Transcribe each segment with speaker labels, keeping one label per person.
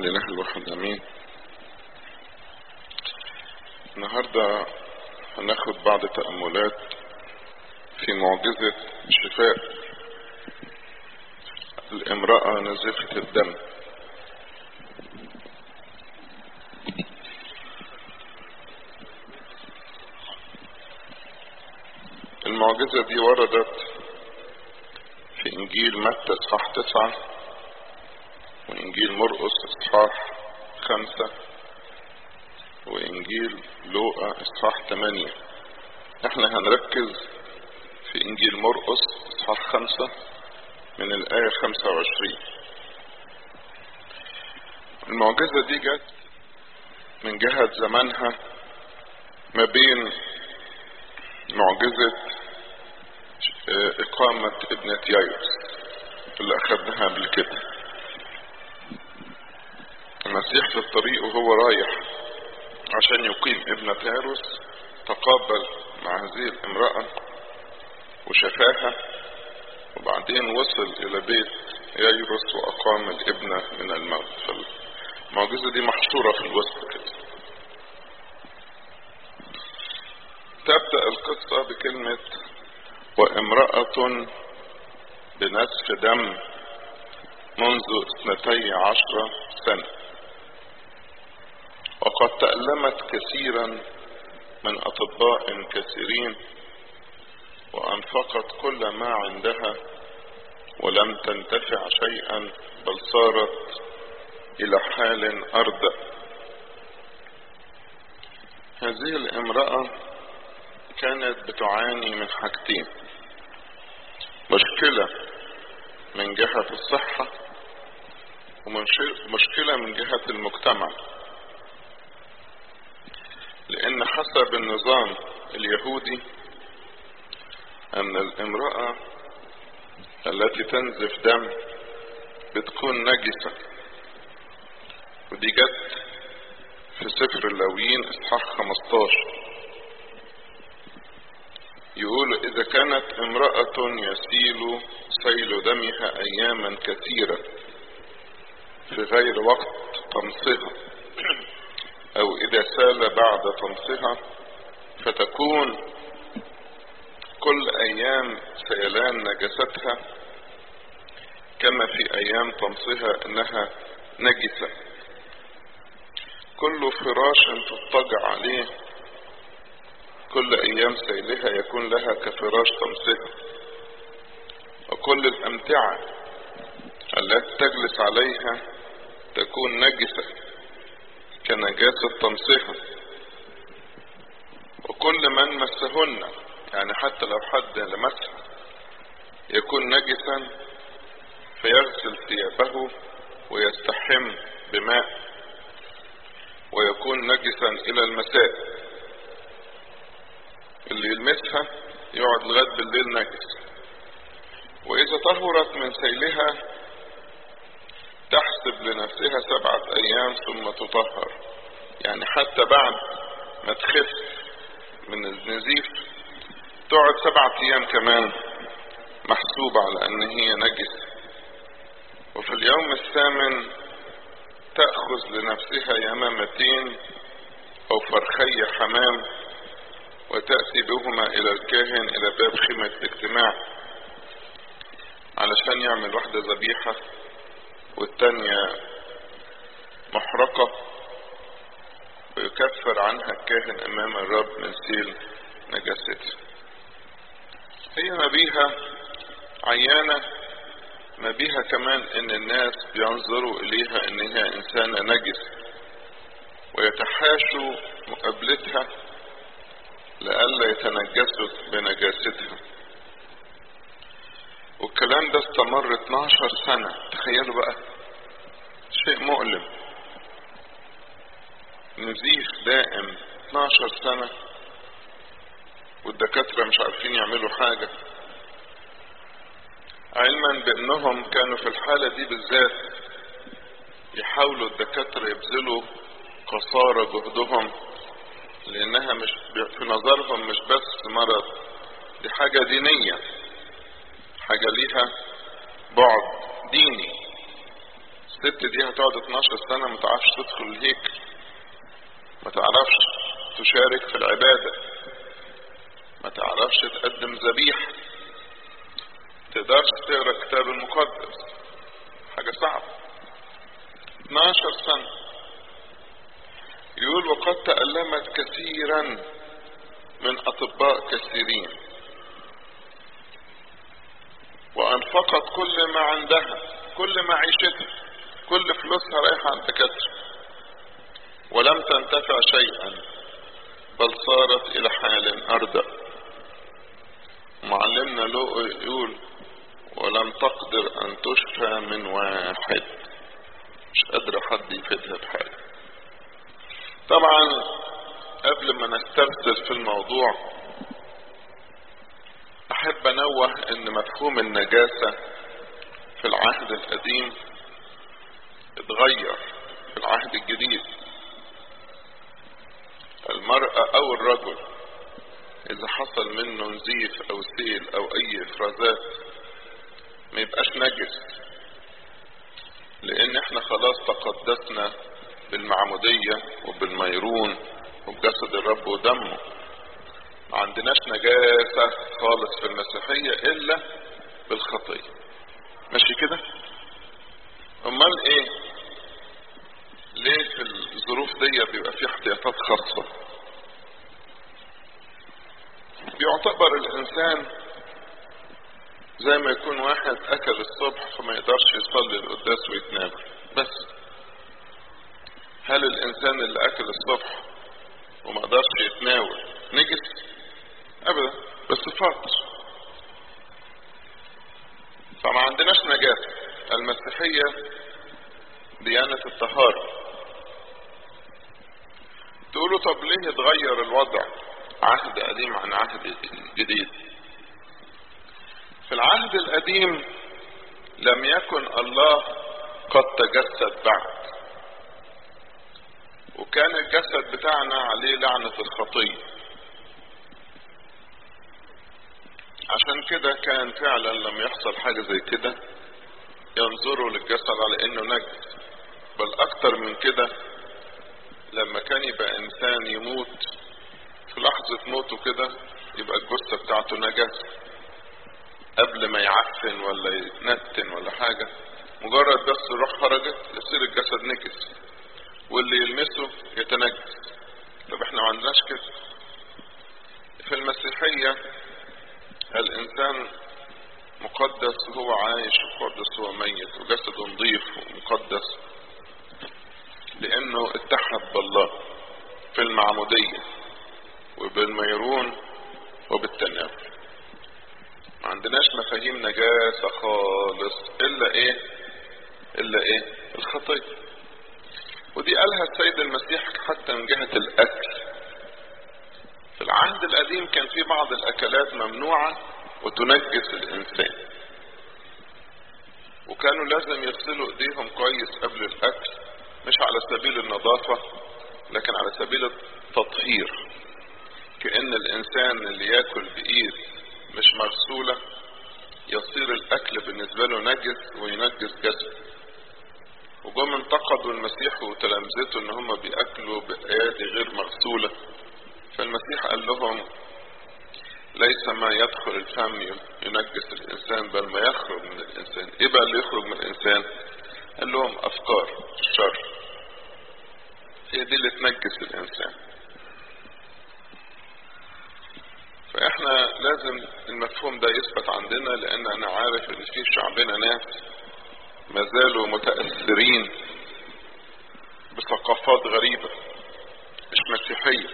Speaker 1: لله الواحد امين النهاردة هناخد بعض تأملات في معجزة شفاء الامرأة نزفة الدم المعجزة دي وردت في انجيل متى اصحاح تسعة وانجيل مرقس اصحاح خمسة وانجيل لوقا اصحاح ثمانية احنا هنركز في انجيل مرقس اصحاح خمسة من الاية خمسة وعشرين المعجزة دي جت من جهة زمانها ما بين معجزة إقامة ابنة يايروس اللي أخذناها قبل كده المسيح في الطريق وهو رايح عشان يقيم ابنة يايروس تقابل مع هذه الامرأة وشفاها وبعدين وصل إلى بيت يايروس وأقام الابنة من الموت فالمعجزة دي محشورة في الوسط كده تبدأ القصة بكلمة وامرأة بنسف دم منذ اثنتي عشر سنة وقد تألمت كثيرا من أطباء كثيرين وأنفقت كل ما عندها ولم تنتفع شيئا بل صارت إلى حال أردأ هذه الامرأة كانت بتعاني من حاجتين مشكلة من جهة الصحة ومشكلة من جهة المجتمع لأن حسب النظام اليهودي أن الامرأة التي تنزف دم بتكون نجسة ودي جت في سفر اللاويين اصحاح 15 يقول إذا كانت امرأة يسيل سيل دمها أياما كثيرة في غير وقت طمسها أو إذا سال بعد طمسها فتكون كل أيام سيلان نجستها كما في أيام طمسها إنها نجسة كل فراش تضطجع عليه كل ايام سيلها يكون لها كفراش طمسها وكل الامتعة التي تجلس عليها تكون نجسة كنجاسة طمسها وكل من مسهن يعني حتى لو حد لمسها يكون نجسا فيغسل ثيابه ويستحم بماء ويكون نجسا الى المساء اللي يلمسها يقعد لغاية بالليل نجس واذا طهرت من سيلها تحسب لنفسها سبعة ايام ثم تطهر يعني حتى بعد ما تخف من النزيف تقعد سبعة ايام كمان محسوبة على ان هي نجسة وفي اليوم الثامن تأخذ لنفسها يمامتين او فرخي حمام وتأتي بهما إلى الكاهن إلى باب خيمة الاجتماع علشان يعمل واحدة ذبيحة والتانية محرقة ويكفر عنها الكاهن أمام الرب من سيل نجاستها هي ما بيها عيانة ما بيها كمان ان الناس بينظروا اليها ان هي انسانة نجسة ويتحاشوا مقابلتها لئلا يتنجسوا بنجاستها والكلام ده استمر 12 سنة تخيلوا بقى شيء مؤلم نزيف دائم 12 سنة والدكاترة مش عارفين يعملوا حاجة علما بانهم كانوا في الحالة دي بالذات يحاولوا الدكاترة يبذلوا قصارى جهدهم لانها مش في نظرهم مش بس مرض دي حاجة دينية حاجة ليها بعد ديني الست دي هتقعد 12 سنة ما تعرفش تدخل الهيكل ما تعرفش تشارك في العبادة ما تعرفش تقدم ذبيحة تقدرش تقرا الكتاب المقدس حاجة صعبة 12 سنة يقول وقد تألمت كثيرا من أطباء كثيرين وأنفقت كل ما عندها كل معيشتها كل فلوسها رايحة عند الدكاترة ولم تنتفع شيئا بل صارت إلى حال أردأ معلمنا لو يقول ولم تقدر أن تشفى من واحد مش قادرة حد يفيدها بحاجة طبعا قبل ما نسترسل في الموضوع أحب أنوه أن مفهوم النجاسة في العهد القديم اتغير في العهد الجديد المرأة أو الرجل إذا حصل منه نزيف أو سيل أو أي إفرازات ما يبقاش نجس لأن احنا خلاص تقدسنا بالمعمودية وبالميرون وبجسد الرب ودمه ما عندناش نجاسة خالص في المسيحية إلا بالخطية ماشي كده أمال إيه ليه في الظروف دي بيبقى في احتياطات خاصة بيعتبر الإنسان زي ما يكون واحد أكل الصبح فما يقدرش يصلي القداس ويتناول بس هل الإنسان اللي أكل الصبح وما قدرش يتناول نجس ابدا بس فاطر فما عندناش نجاسة المسيحية ديانة الطهارة تقولوا طب ليه اتغير الوضع عهد قديم عن عهد جديد في العهد القديم لم يكن الله قد تجسد بعد وكان الجسد بتاعنا عليه لعنة الخطيه عشان كده كان فعلا لما يحصل حاجة زي كده ينظروا للجسد على انه نجس بل اكتر من كده لما كان يبقى انسان يموت في لحظة موته كده يبقى الجثة بتاعته نجس قبل ما يعفن ولا يتنتن ولا حاجة مجرد بس الروح خرجت يصير الجسد نجس واللي يلمسه يتنجس طب احنا ما عندناش كده في المسيحية الإنسان مقدس وهو عايش ومقدس وهو ميت وجسده نظيف ومقدس لأنه اتحد بالله في المعمودية وبالميرون وبالتناول ما عندناش مفاهيم نجاسة خالص إلا إيه إلا إيه الخطية ودي قالها السيد المسيح حتى من جهة الأكل في العهد القديم كان في بعض الاكلات ممنوعة وتنجس الانسان وكانوا لازم يغسلوا ايديهم كويس قبل الاكل مش على سبيل النظافة لكن على سبيل التطهير كأن الانسان اللي ياكل بايد مش مغسولة يصير الاكل بالنسبة له نجس وينجس جسده وجم انتقدوا المسيح وتلامذته ان هم بياكلوا بايادي غير مغسوله فالمسيح قال لهم ليس ما يدخل الفم ينجس الانسان بل ما يخرج من الانسان ايه بقى اللي يخرج من الانسان قال لهم افكار الشر هي دي اللي تنجس الانسان فاحنا لازم المفهوم ده يثبت عندنا لان انا عارف ان في شعبنا ناس ما زالوا متاثرين بثقافات غريبه مش مسيحيه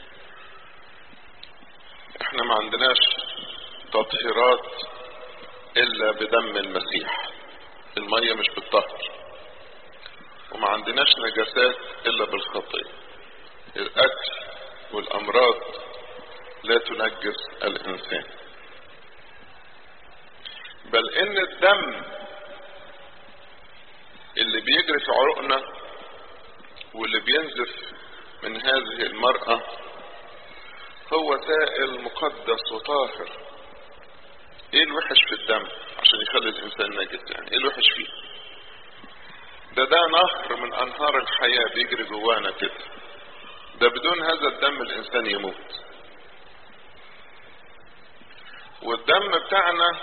Speaker 1: احنا ما عندناش تطهيرات الا بدم المسيح المية مش بالطهر وما عندناش نجاسات الا بالخطية الاكل والامراض لا تنجس الانسان بل ان الدم اللي بيجري في عروقنا واللي بينزف من هذه المرأة هو سائل مقدس وطاهر ايه الوحش في الدم عشان يخلي الانسان نجس يعني ايه الوحش فيه ده ده نهر من انهار الحياة بيجري جوانا كده ده بدون هذا الدم الانسان يموت والدم بتاعنا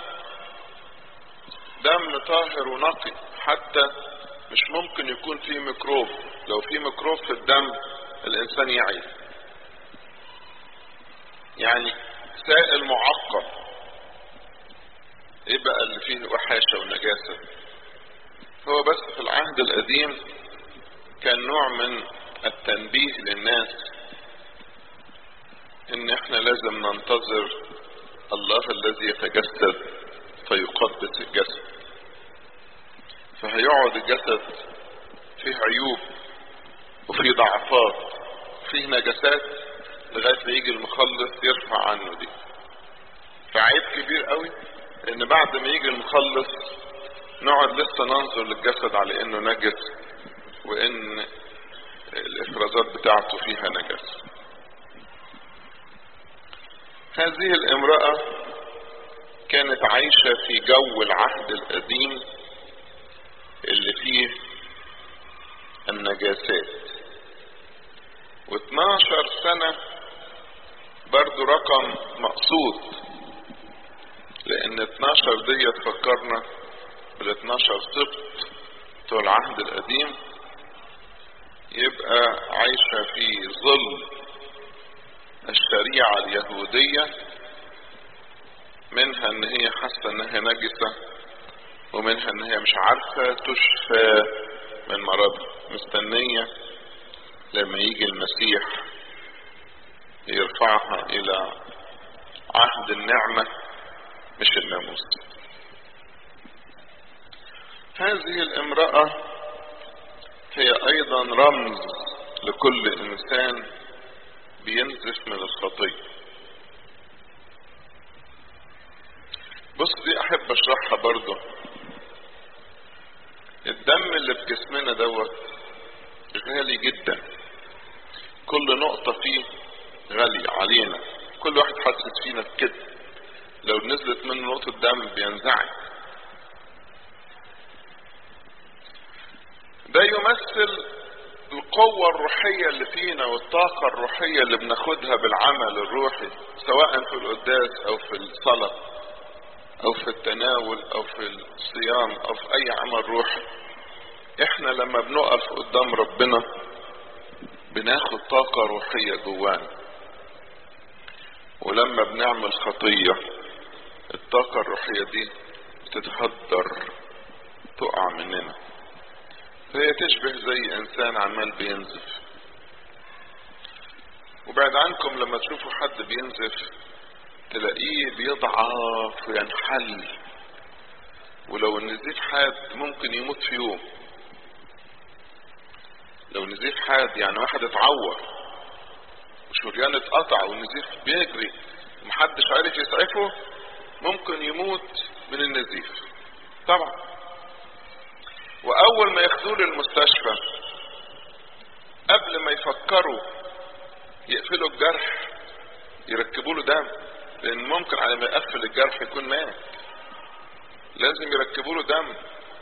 Speaker 1: دم طاهر ونقي حتى مش ممكن يكون فيه ميكروب لو في ميكروب في الدم الانسان يعي يعني سائل معقم ايه بقى اللي فيه وحاشة ونجاسة هو بس في العهد القديم كان نوع من التنبيه للناس ان احنا لازم ننتظر الله الذي يتجسد فيقدس الجسد فهيقعد الجسد فيه عيوب وفيه ضعفات وفيه نجاسات لغاية ما يجي المخلص يرفع عنه دي فعيب كبير قوي ان بعد ما يجي المخلص نقعد لسه ننظر للجسد على انه نجس وان الافرازات بتاعته فيها نجاسة هذه الامرأة كانت عايشة في جو العهد القديم اللي فيه النجاسات و12 سنة برضو رقم مقصود لان 12 دي تفكرنا بال 12 سبط بتوع العهد القديم يبقى عايشة في ظل الشريعة اليهودية منها ان هي حاسة انها نجسة ومنها ان هي مش عارفة تشفى من مرضها مستنية لما يجي المسيح يرفعها الى عهد النعمة مش الناموس هذه الامرأة هي ايضا رمز لكل انسان بينزف من الخطية بص دي احب اشرحها برضو الدم اللي في جسمنا دوت غالي جدا كل نقطة فيه غالية علينا كل واحد حاسس فينا بكده لو نزلت منه نقطة دم بينزعج ده يمثل القوة الروحية اللي فينا والطاقة الروحية اللي بناخدها بالعمل الروحي سواء في القداس او في الصلاة او في التناول او في الصيام او في اي عمل روحي احنا لما بنقف قدام ربنا بناخد طاقة روحية جوانا ولما بنعمل خطية الطاقة الروحية دي بتتهدر تقع مننا فهي تشبه زي انسان عمال بينزف وبعد عنكم لما تشوفوا حد بينزف تلاقيه بيضعف وينحل ولو النزيف حاد ممكن يموت في يوم لو نزيف حاد يعني واحد اتعور وشريان اتقطع والنزيف بيجري ومحدش عارف يسعفه ممكن يموت من النزيف طبعا واول ما ياخدوه للمستشفى قبل ما يفكروا يقفلوا الجرح يركبوا له دم لان ممكن على ما يقفل الجرح يكون مات لازم يركبوا له دم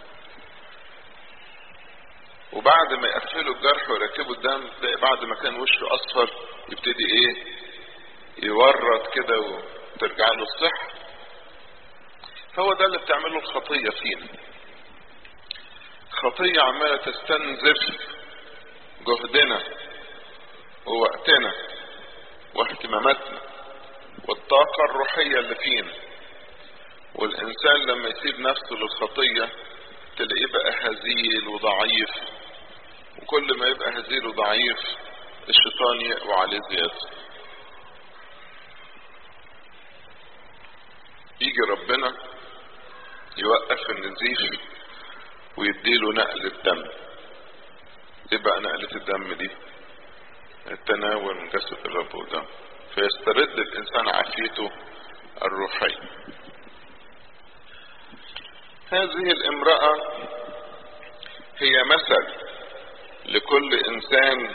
Speaker 1: وبعد ما يقفلوا الجرح ويركبوا الدم تلاقي بعد ما كان وشه اصفر يبتدي ايه يورد كده وترجع له الصحة هو ده اللي بتعمله الخطية فينا خطية عمالة تستنزف جهدنا ووقتنا واهتماماتنا والطاقة الروحية اللي فينا والإنسان لما يسيب نفسه للخطية تلاقيه بقى هزيل وضعيف وكل ما يبقى هزيل وضعيف الشيطان يقوى عليه زيادة يجي ربنا يوقف النزيف ويديله نقل الدم ايه بقى نقلة الدم دي التناول من جسد الرب ودم فيسترد الانسان عافيته الروحية هذه الامرأة هي مثل لكل انسان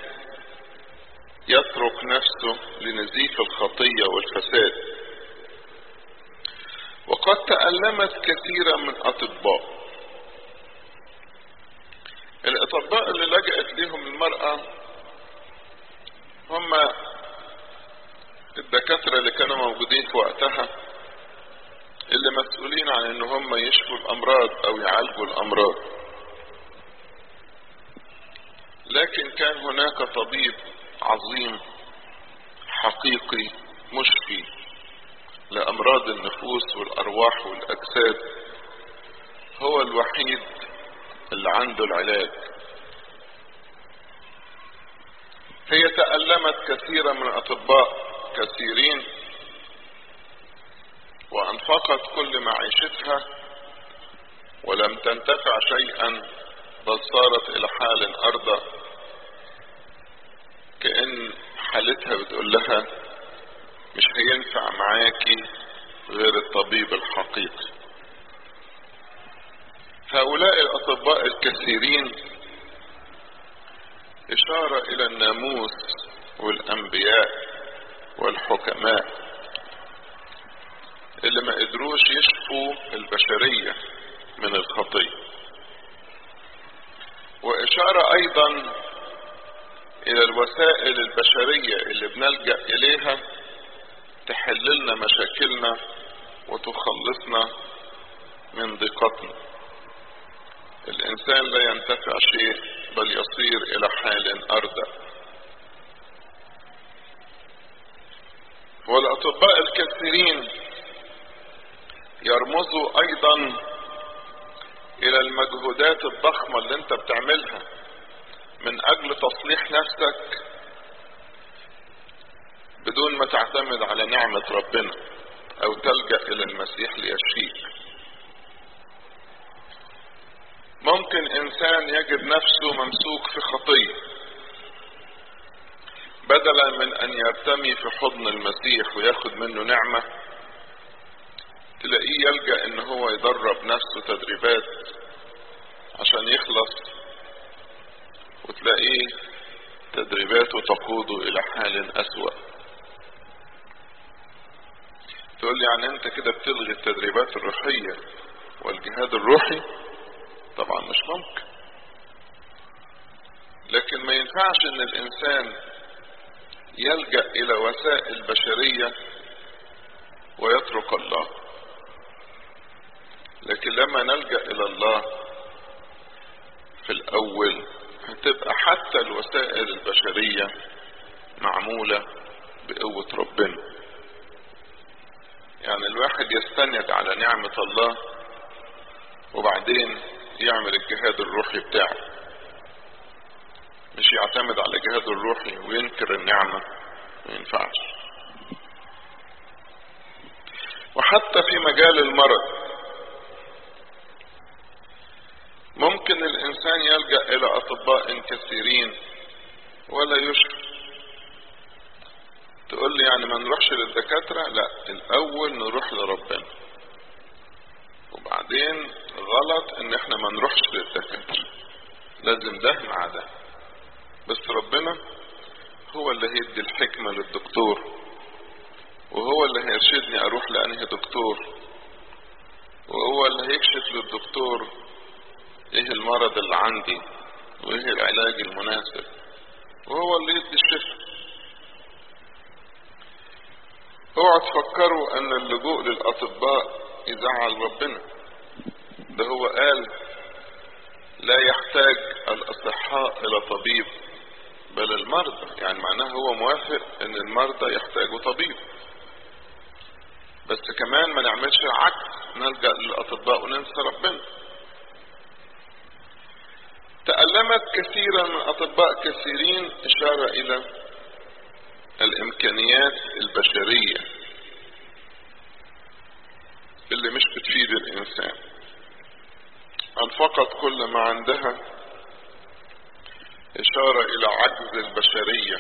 Speaker 1: يترك نفسه لنزيف الخطية والفساد وقد تألمت كثيرا من أطباء الأطباء اللي لجأت ليهم المرأة هم الدكاترة اللي كانوا موجودين في وقتها اللي مسؤولين عن ان هم يشفوا الامراض او يعالجوا الامراض لكن كان هناك طبيب عظيم حقيقي مشفي لامراض النفوس والارواح والاجساد هو الوحيد اللي عنده العلاج هي تألمت كثيرا من اطباء كثيرين وانفقت كل معيشتها ولم تنتفع شيئا بل صارت الى حال ارضى كأن حالتها بتقول لها مش هينفع معاكي غير الطبيب الحقيقي هؤلاء الاطباء الكثيرين اشارة الى الناموس والانبياء والحكماء اللي ما قدروش يشفوا البشرية من الخطية واشارة ايضا الى الوسائل البشرية اللي بنلجأ اليها تحللنا مشاكلنا وتخلصنا من ضيقتنا الانسان لا ينتفع شيء بل يصير الى حال اردى والاطباء الكثيرين يرمزوا ايضا الى المجهودات الضخمة اللي انت بتعملها من اجل تصليح نفسك بدون ما تعتمد على نعمة ربنا او تلجأ الى المسيح ليشفيك ممكن انسان يجد نفسه ممسوك في خطية بدلا من ان يرتمي في حضن المسيح وياخد منه نعمة تلاقيه يلجأ ان هو يدرب نفسه تدريبات عشان يخلص وتلاقيه تدريباته تقوده الى حال اسوأ تقول لي يعني انت كده بتلغي التدريبات الروحية والجهاد الروحي طبعا مش ممكن لكن ما ينفعش ان الانسان يلجأ الى وسائل بشرية ويترك الله لكن لما نلجأ الى الله في الاول هتبقى حتى الوسائل البشرية معمولة بقوة ربنا يعني الواحد يستند على نعمة الله وبعدين يعمل الجهاد الروحي بتاعه مش يعتمد على جهاده الروحي وينكر النعمة ما ينفعش وحتى في مجال المرض ممكن الانسان يلجأ الى اطباء كثيرين ولا يشفى تقول لي يعني ما نروحش للدكاترة لا الاول نروح لربنا وبعدين غلط ان احنا ما نروحش للدكاترة لازم ده مع ده بس ربنا هو اللي هيدي الحكمة للدكتور وهو اللي هيرشدني اروح لانهي دكتور وهو اللي هيكشف للدكتور ايه المرض اللي عندي وايه العلاج المناسب وهو اللي يدي الشفاء اوعوا تفكروا ان اللجوء للاطباء يزعل ربنا ده هو قال لا يحتاج الاصحاء الى طبيب بل المرضى يعني معناه هو موافق ان المرضى يحتاجوا طبيب بس كمان ما نعملش العكس نلجأ للاطباء وننسى ربنا تألمت كثيرا من اطباء كثيرين اشارة الى الامكانيات البشرية اللي مش بتفيد الانسان انفقت كل ما عندها اشارة الى عجز البشرية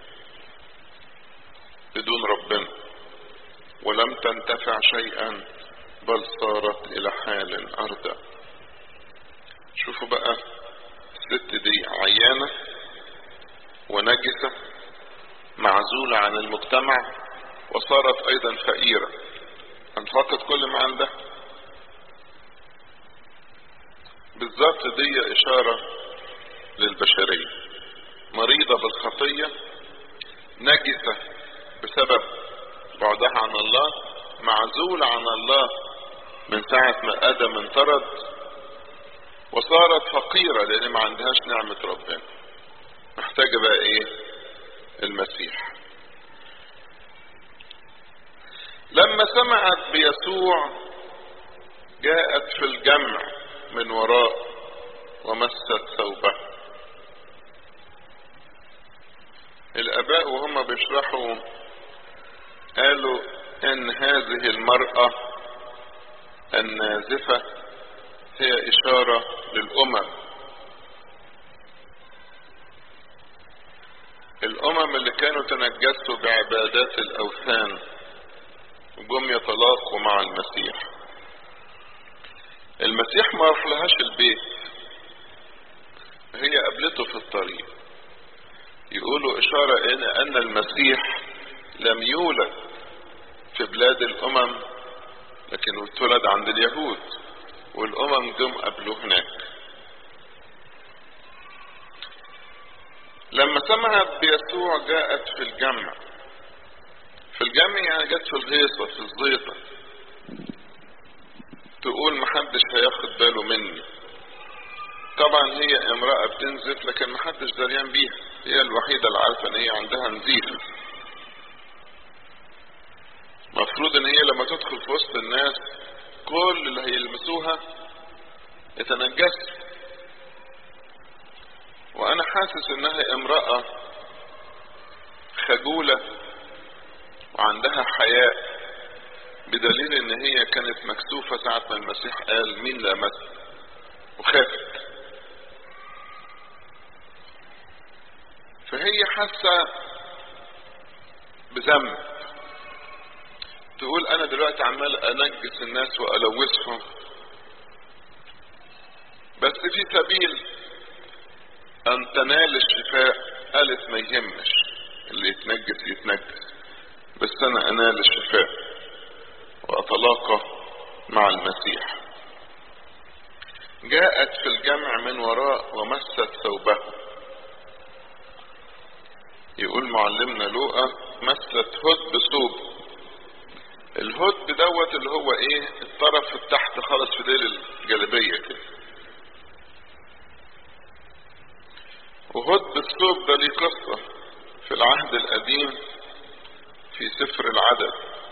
Speaker 1: بدون ربنا ولم تنتفع شيئا بل صارت الى حال اردى شوفوا بقى الست دي عيانة ونجسة معزولة عن المجتمع وصارت ايضا فقيرة انفقت كل ما عندها بالظبط دي اشارة للبشرية مريضة بالخطية نجسة بسبب بعدها عن الله معزولة عن الله من ساعة ما آدم انطرد وصارت فقيرة لأن ما عندهاش نعمة ربنا محتاجة بقى ايه المسيح لما سمعت بيسوع جاءت في الجمع من وراء ومست ثوبه الاباء وهم بيشرحوا قالوا ان هذه المرأة النازفة هي اشارة للامم الامم اللي كانوا تنجسوا بعبادات الاوثان وجم يتلاقوا مع المسيح المسيح ما راحلهاش البيت هي قابلته في الطريق يقولوا اشارة ان ان المسيح لم يولد في بلاد الامم لكن اتولد عند اليهود والامم جم قبله هناك لما سمعت بيسوع جاءت في الجمع في الجمع يعني جت في الغيصة في الزيطة تقول محدش هياخد باله مني طبعا هي امرأة بتنزف لكن محدش دريان بيها هي الوحيدة اللي عارفة ان هي عندها نزيف مفروض ان هي لما تدخل في وسط الناس كل اللي هيلمسوها يتنجسوا وانا حاسس انها امرأة خجولة وعندها حياء بدليل ان هي كانت مكسوفة ساعة ما المسيح قال مين لمس وخافت فهي حاسة بذنب تقول انا دلوقتي عمال انجس الناس والوثهم بس في سبيل ان تنال الشفاء قالت ما يهمش اللي يتنجس يتنجس بس انا انال الشفاء واتلاقى مع المسيح جاءت في الجمع من وراء ومست ثوبه يقول معلمنا لوقا مست هد بثوب الهد دوت اللي هو ايه الطرف التحت خالص في ديل الجلبية كده وهد الثوب ده ليه قصة في العهد القديم في سفر العدد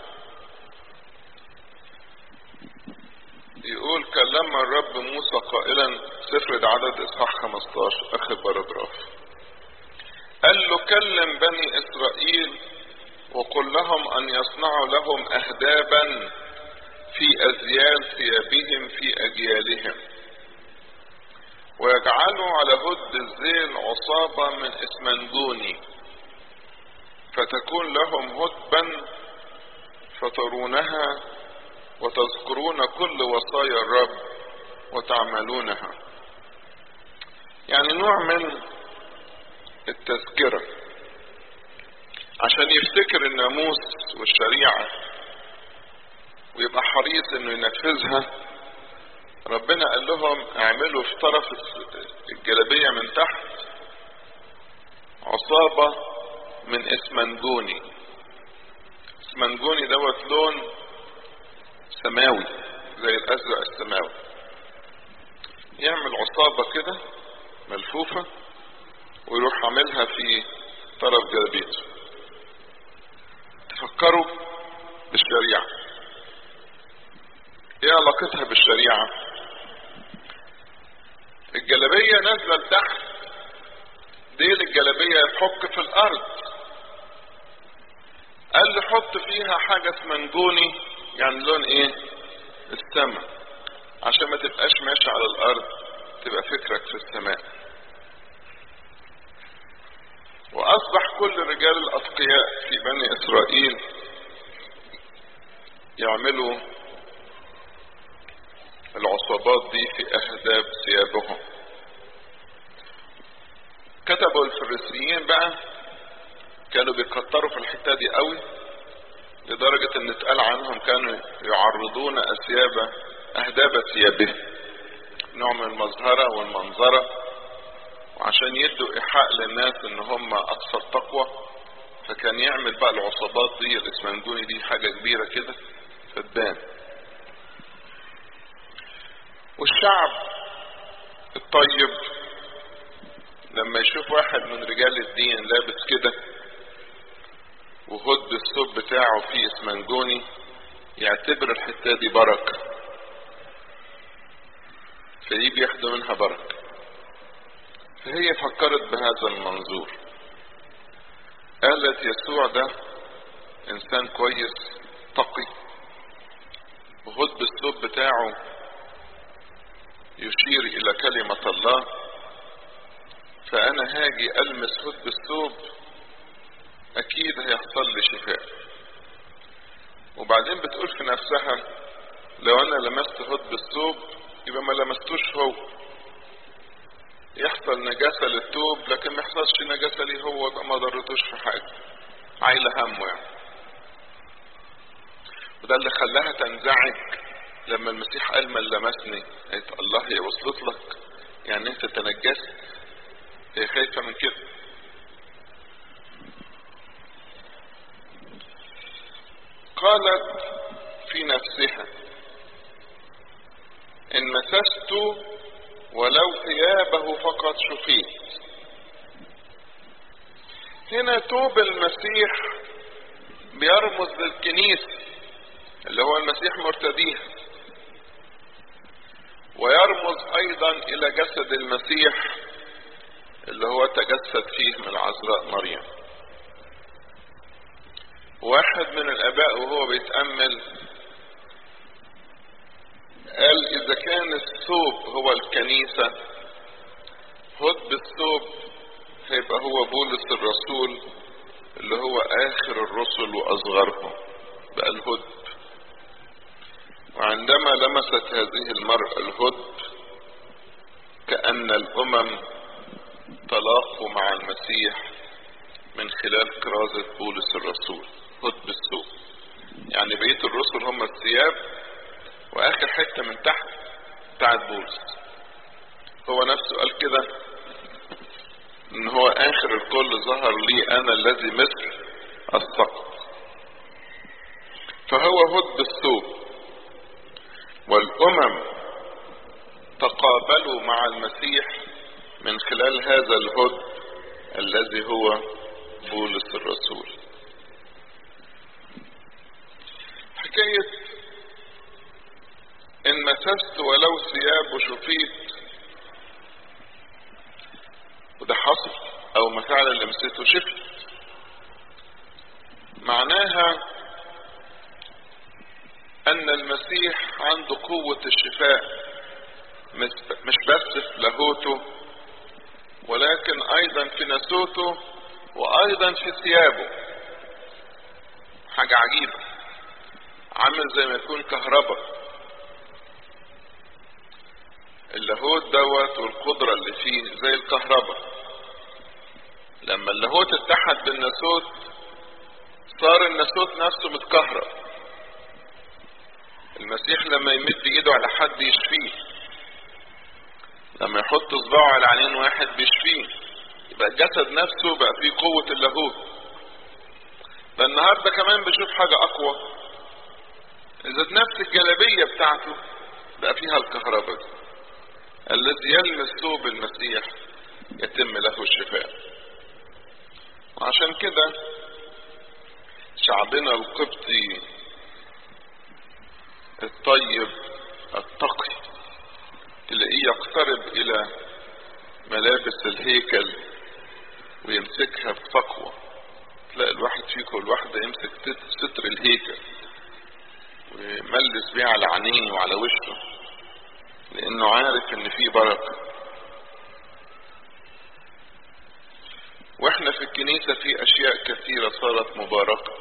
Speaker 1: يقول كلم الرب موسى قائلا سفر العدد اصحاح 15 اخر باراجراف قال له كلم بني اسرائيل وقل لهم ان يصنعوا لهم اهدابا في ازيال ثيابهم في اجيالهم ويجعلوا على هد الذيل عصابة من اسمنجوني فتكون لهم هدبا فترونها وتذكرون كل وصايا الرب وتعملونها يعني نوع من التذكرة عشان يفتكر الناموس والشريعة ويبقى حريص انه ينفذها ربنا قال لهم اعملوا في طرف الجلابية من تحت عصابة من اسمنجوني اسمنجوني دوت لون سماوي زي الازرق السماوي يعمل عصابة كده ملفوفة ويروح عاملها في طرف جلابيته تفكروا بالشريعة ايه علاقتها بالشريعة الجلابية نازلة لتحت ديل الجلابية يحك في الارض قال لي حط فيها حاجة اسمنجوني يعني لون ايه السماء عشان ما تبقاش ماشي على الارض تبقى فكرك في السماء واصبح كل رجال الاتقياء في بني اسرائيل يعملوا العصابات دي في اهداب ثيابهم كتبوا الفريسيين بقى كانوا بيكتروا في الحته دي قوي لدرجة ان اتقال عنهم كانوا يعرضون اثياب اهداب ثيابهم نوع من المظهرة والمنظرة وعشان يدوا إيحاء للناس إن هم أكثر تقوى فكان يعمل بقى العصابات دي الإسمنجوني دي حاجة كبيرة كده فتبان والشعب الطيب لما يشوف واحد من رجال الدين لابس كده وهد الثوب بتاعه فيه اسمنجوني يعتبر الحتة دي بركة فيجي ياخدوا منها بركة فهي فكرت بهذا المنظور قالت يسوع ده انسان كويس تقي وهد الثوب بتاعه يشير الى كلمة الله فانا هاجي المس هد الثوب اكيد هيحصل لي شفاء وبعدين بتقول في نفسها لو انا لمست هد الثوب يبقى ما لمستوش هو يحصل نجاسة للثوب لكن ما يحصلش نجاسة ليه هو يبقى ما ضرتوش في حاجة عايلة همه يعني وده اللي خلاها تنزعج لما المسيح قال من لمسني قالت الله هي وصلت لك يعني انت تنجست هي خايفة من كده قالت في نفسها ان مسست ولو ثيابه فقط شفيت هنا توب المسيح بيرمز للكنيسة اللي هو المسيح مرتديها ويرمز ايضا الى جسد المسيح اللي هو تجسد فيه من العذراء مريم واحد من الاباء وهو بيتأمل قال اذا كان الثوب هو الكنيسة هد بالثوب هيبقى هو بولس الرسول اللي هو اخر الرسل واصغرهم بقى الهد وعندما لمست هذه المرأة الهد كأن الامم تلاقوا مع المسيح من خلال كرازة بولس الرسول هد بالثوب يعني بقية الرسل هم الثياب واخر حتة من تحت بتاعت بولس هو نفسه قال كده ان هو اخر الكل ظهر لي انا الذي مثل السقط فهو هد بالثوب والامم تقابلوا مع المسيح من خلال هذا الهد الذي هو بولس الرسول حكاية ان مسست ولو ثياب وشفيت وده حصل او ما فعلا لمسته شفت معناها ان المسيح عنده قوة الشفاء مش بس في لاهوته ولكن ايضا في نسوته وايضا في ثيابه حاجة عجيبة عامل زي ما يكون كهرباء اللاهوت دوت والقدرة اللي فيه زي الكهرباء لما اللاهوت اتحد بالناسوت صار الناسوت نفسه متكهرب المسيح لما يمد ايده على حد يشفيه لما يحط صباعه على عينين واحد بيشفيه يبقى الجسد نفسه بقى فيه قوة اللاهوت ده النهارده كمان بشوف حاجة أقوى إذا نفس الجلابية بتاعته بقى فيها الكهرباء دي الذي يلمس ثوب المسيح يتم له الشفاء وعشان كده شعبنا القبطي الطيب التقي تلاقيه يقترب الى ملابس الهيكل ويمسكها بتقوى تلاقي الواحد فيكم الواحدة يمسك ستر الهيكل ويملس بيه على عينيه وعلى وشه لانه عارف ان في بركة واحنا في الكنيسة في اشياء كثيرة صارت مباركة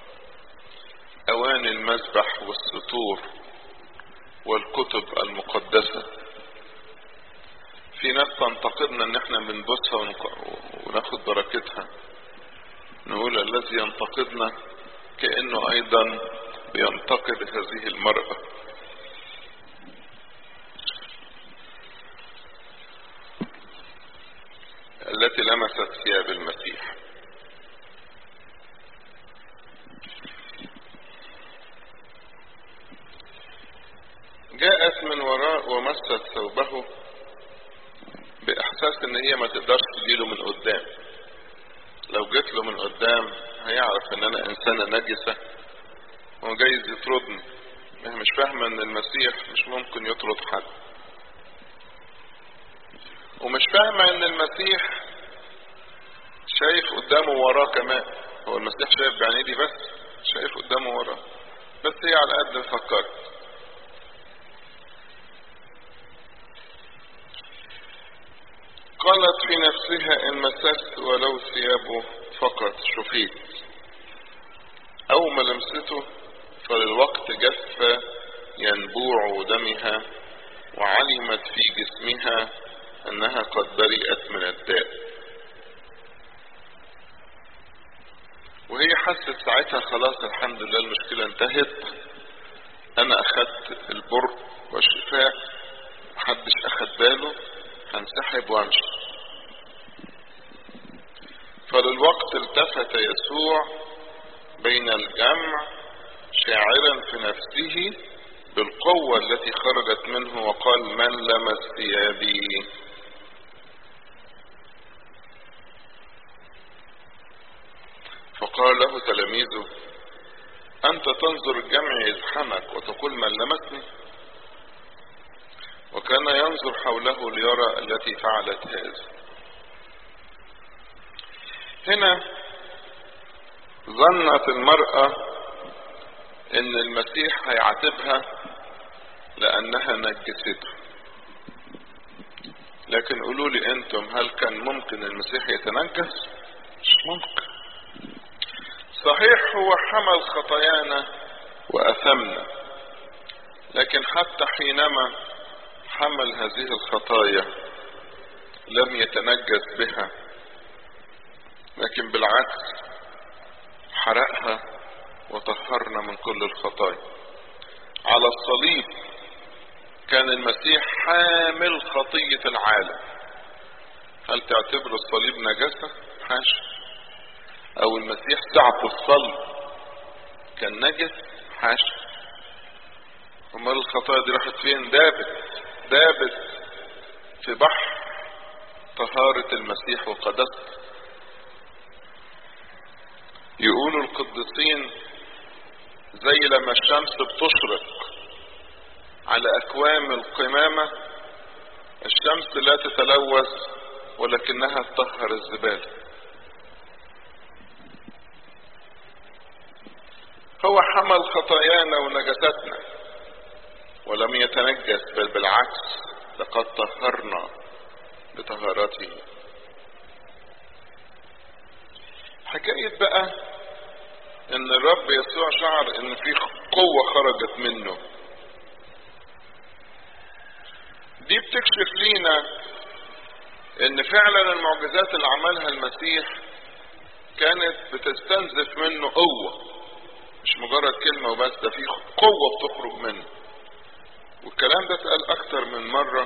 Speaker 1: اواني المذبح والسطور والكتب المقدسة في ناس تنتقدنا ان احنا بنبصها وناخد بركتها نقول الذي ينتقدنا كأنه ايضا بينتقد هذه المرأة التي لمست ثياب المسيح جاءت من وراء ومست ثوبه بإحساس إن هي ما تقدرش تجيله من قدام لو جيت له من قدام هيعرف إن أنا إنسانة نجسة وجايز يطردني هي مش فاهمة إن المسيح مش ممكن يطرد حد ومش فاهمة إن المسيح شايف قدامه وراه كمان هو المسيح شايف بعينيه دي بس شايف قدامه وراه بس هي على قد فكرت قالت في نفسها إن مسست ولو ثيابه فقط شفيت أو ما لمسته فللوقت جف ينبوع دمها وعلمت في جسمها أنها قد برئت من الداء وهي حست ساعتها خلاص الحمد لله المشكلة انتهت أنا أخدت البر والشفاء محدش أخد باله هنسحب وامشي فللوقت التفت يسوع بين الجمع شاعرا في نفسه بالقوة التي خرجت منه وقال من لمس ثيابي فقال له تلاميذه أنت تنظر الجمع يزحمك وتقول من لمسني وكان ينظر حوله ليرى التي فعلت هذا هنا ظنت المرأة ان المسيح هيعاتبها لانها نجسته لكن قولوا لي انتم هل كان ممكن المسيح يتنجس مش ممكن صحيح هو حمل خطايانا واثمنا لكن حتى حينما حمل هذه الخطايا لم يتنجس بها لكن بالعكس حرقها وطهرنا من كل الخطايا على الصليب كان المسيح حامل خطية العالم هل تعتبر الصليب نجاسة حاشا او المسيح ساعة الصلب كان نجس حاشا امال الخطايا دي راحت فين دابت دابت في بحر طهارة المسيح وقدسته يقولوا القديسين زي لما الشمس بتشرق على اكوام القمامة الشمس لا تتلوث ولكنها تطهر الزبالة هو حمل خطايانا ونجستنا ولم يتنجس بل بالعكس لقد طهرنا بطهارته حكاية بقى ان الرب يسوع شعر ان في قوة خرجت منه دي بتكشف لينا ان فعلا المعجزات اللي عملها المسيح كانت بتستنزف منه قوة مش مجرد كلمة وبس ده في قوة بتخرج منه والكلام ده اتقال اكتر من مرة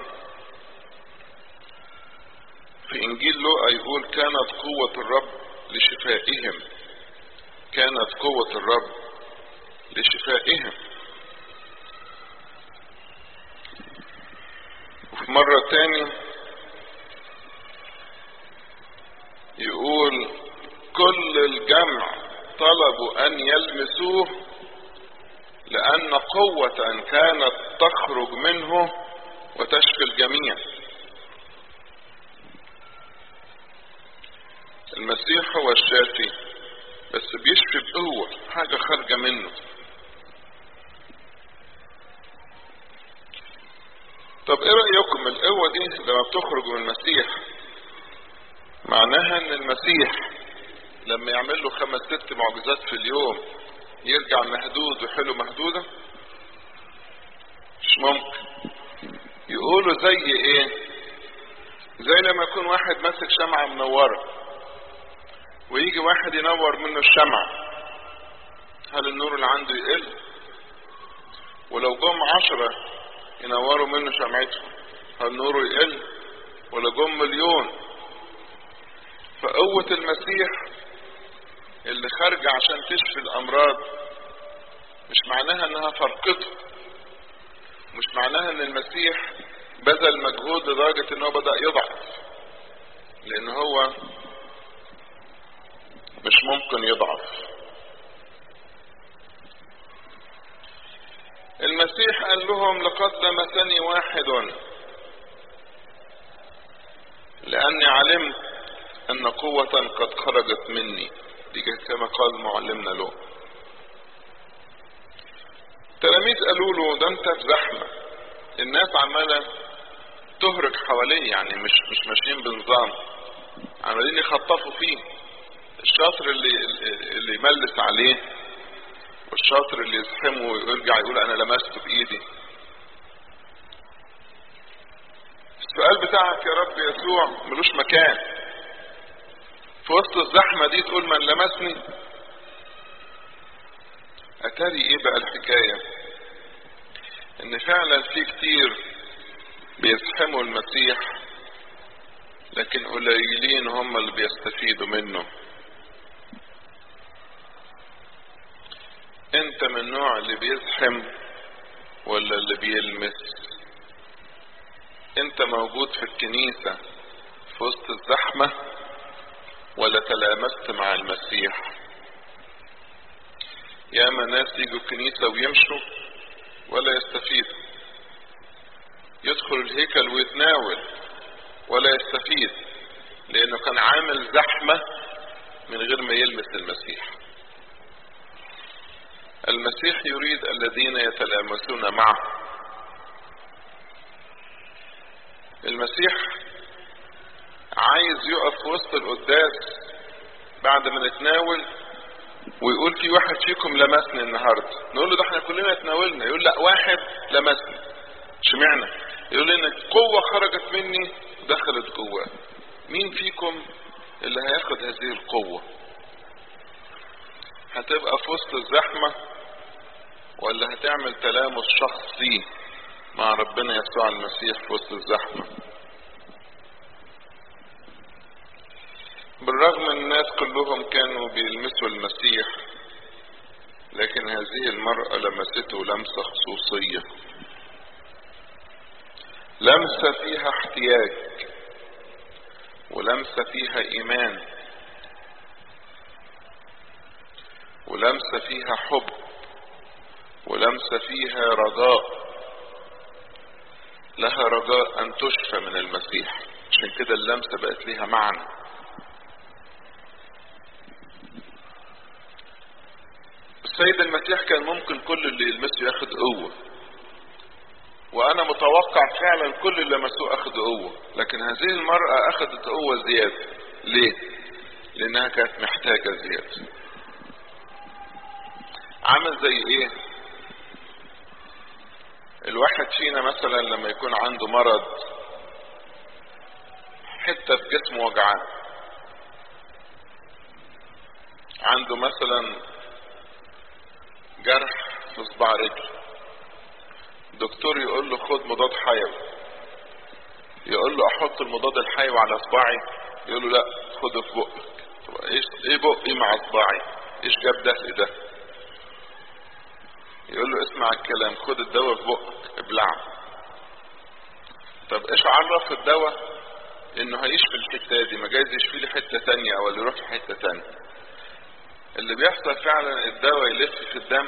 Speaker 1: في انجيل لوقا يقول كانت قوة الرب لشفائهم كانت قوة الرب لشفائهم وفي مرة تاني يقول كل الجمع طلبوا ان يلمسوه لان قوة كانت تخرج منه وتشفي الجميع المسيح هو الشافي بس بيشفي بقوة حاجة خارجة منه طب ايه رأيكم القوة دي لما بتخرج من المسيح معناها ان المسيح لما يعمل له خمس ست معجزات في اليوم يرجع مهدود وحلو مهدودة مش ممكن يقولوا زي ايه زي لما يكون واحد ماسك شمعة منورة ويجي واحد ينور منه الشمعة هل النور اللي عنده يقل ولو جم عشرة ينوروا منه شمعتهم هل نوره يقل ولا جم مليون قوة المسيح اللي خارجة عشان تشفي الأمراض مش معناها انها فرقته مش معناها ان المسيح بذل مجهود لدرجة ان هو بدأ يضعف لان هو مش ممكن يضعف المسيح قال لهم لقد لمسني واحد لاني علمت ان قوة قد خرجت مني دي كما قال معلمنا له التلاميذ قالوا له ده انت في زحمة الناس عمالة تهرج حواليه يعني مش مش ماشيين بنظام عمالين يخطفوا فيه الشاطر اللي اللي يملس عليه والشاطر اللي يزحمه ويرجع يقول انا لمسته بايدي السؤال بتاعك يا رب يسوع ملوش مكان في وسط الزحمة دي تقول من لمسني اتاري ايه بقى الحكاية ان فعلا في كتير بيزحموا المسيح لكن قليلين هم اللي بيستفيدوا منه انت من النوع اللي بيزحم ولا اللي بيلمس انت موجود في الكنيسة في وسط الزحمة ولا تلامست مع المسيح ياما ناس يجوا الكنيسة ويمشوا ولا يستفيدوا يدخل الهيكل ويتناول ولا يستفيد لانه كان عامل زحمة من غير ما يلمس المسيح المسيح يريد الذين يتلامسون معه المسيح عايز يقف في وسط القداس بعد ما نتناول ويقول في واحد فيكم لمسني النهارده نقول له ده احنا كلنا اتناولنا يقول لا واحد لمسني اشمعنى يقول لنا قوة خرجت مني دخلت جواه مين فيكم اللي هياخد هذه القوة هتبقى في وسط الزحمة ولا هتعمل تلامس شخصي مع ربنا يسوع المسيح في وسط الزحمة بالرغم ان الناس كلهم كانوا بيلمسوا المسيح لكن هذه المرأة لمسته لمسة خصوصية لمسة فيها احتياج ولمسة فيها ايمان ولمسة فيها حب ولمسة فيها رجاء لها رجاء ان تشفى من المسيح عشان كده اللمسة بقت ليها معنى السيد المسيح كان ممكن كل اللي يلمسه ياخد قوة وانا متوقع فعلا كل اللي لمسوه اخد قوة لكن هذه المرأة اخدت قوة زيادة ليه لانها كانت محتاجة زيادة عامل زي ايه الواحد فينا مثلا لما يكون عنده مرض حتة في جسمه وجعان عنده مثلا جرح في صباع رجل دكتور يقول له خد مضاد حيوي يقول له احط المضاد الحيوي على صباعي يقول له لا خده في بقك طب ايش ايه بقي مع صباعي ايش جاب ده ده يقول له اسمع الكلام خد الدواء في بقك ابلعه طب ايش عرف الدواء انه هيشفي الحته دي ما جايز يشفي لي حته تانية او اللي يروح في حته تانية اللي بيحصل فعلا الدواء يلف في الدم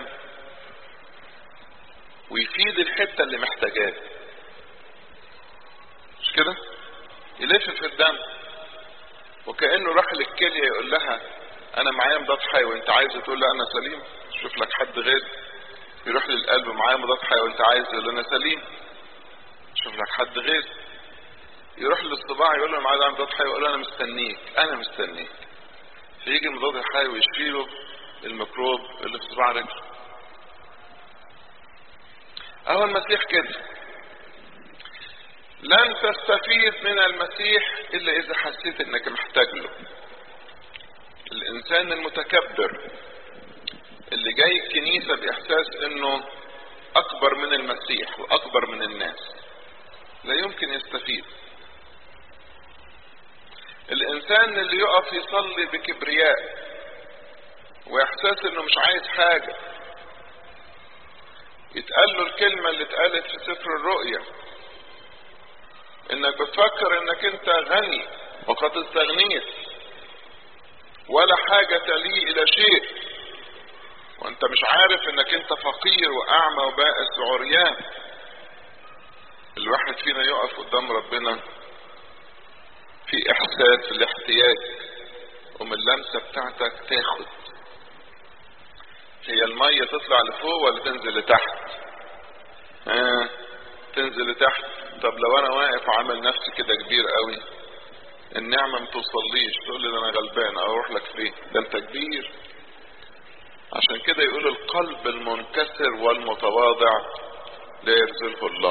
Speaker 1: ويفيد الحته اللي محتاجاه مش كده يلف في الدم وكانه راح للكليه يقول لها انا معايا مضاد حيوي انت عايز تقول له انا سليم شوف لك حد غير يروح للقلب معايا مضاد حيوي انت عايز يقول له انا سليم شوف لك حد غير يروح للصباع يقول له معايا مضاد حيوي يقول له انا مستنيك انا مستنيك فيجي المضاد الحيوي يشفي له الميكروب اللي في صباع رجله اهو المسيح كده لن تستفيد من المسيح الا اذا حسيت انك محتاج له الانسان المتكبر اللي جاي الكنيسة باحساس انه اكبر من المسيح واكبر من الناس لا يمكن يستفيد الانسان اللي يقف يصلي بكبرياء واحساس انه مش عايز حاجة يتقال له الكلمة اللي اتقالت في سفر الرؤيا انك بتفكر انك انت غني وقد استغنيت ولا حاجة لي الى شيء وانت مش عارف انك انت فقير واعمى وبائس وعريان الواحد فينا يقف قدام ربنا في احساس الاحتياج ومن اللمسة بتاعتك تاخد هي المية تطلع لفوق ولا تنزل لتحت آه تنزل لتحت طب لو انا واقف عامل نفسي كده كبير قوي النعمة ما توصليش تقول لي ده انا غلبان اروح لك فين ده انت كبير عشان كده يقول القلب المنكسر والمتواضع لا يرزله الله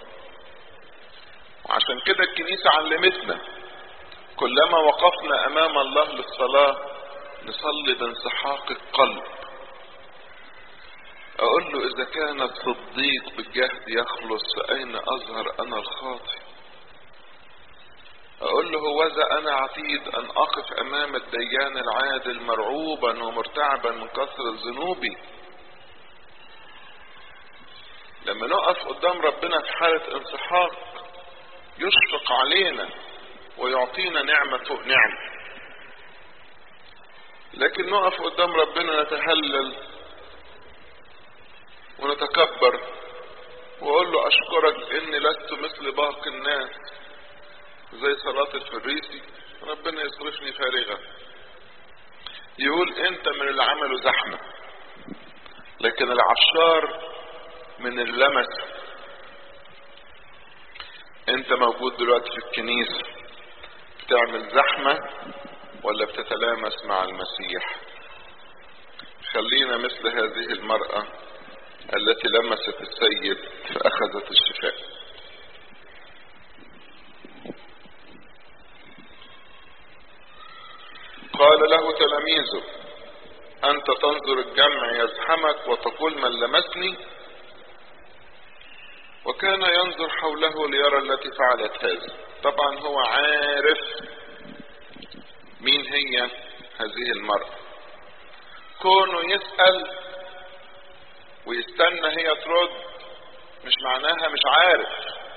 Speaker 1: وعشان كده الكنيسة علمتنا كلما وقفنا امام الله للصلاة نصلي بانسحاق القلب اقول له اذا كان الصديق بالجهد يخلص فاين اظهر انا الخاطئ اقول له هوذا انا عتيد ان اقف امام الديان العادل مرعوبا ومرتعبا من كثرة ذنوبي لما نقف قدام ربنا في حالة انسحاق يشفق علينا ويعطينا نعمة فوق نعمة لكن نقف قدام ربنا نتهلل ونتكبر واقول له اشكرك اني لست مثل باقي الناس زي صلاة الفريسي ربنا يصرفني فارغا يقول انت من اللي عملوا زحمة لكن العشار من اللمس انت موجود دلوقتي في الكنيسة بتعمل زحمة ولا بتتلامس مع المسيح خلينا مثل هذه المرأة التي لمست السيد فأخذت الشفاء قال له تلاميذه أنت تنظر الجمع يزحمك وتقول من لمسني وكان ينظر حوله ليرى التي فعلت هذا طبعا هو عارف مين هي هذه المرأة كونه يسأل ويستنى هي ترد مش معناها مش عارف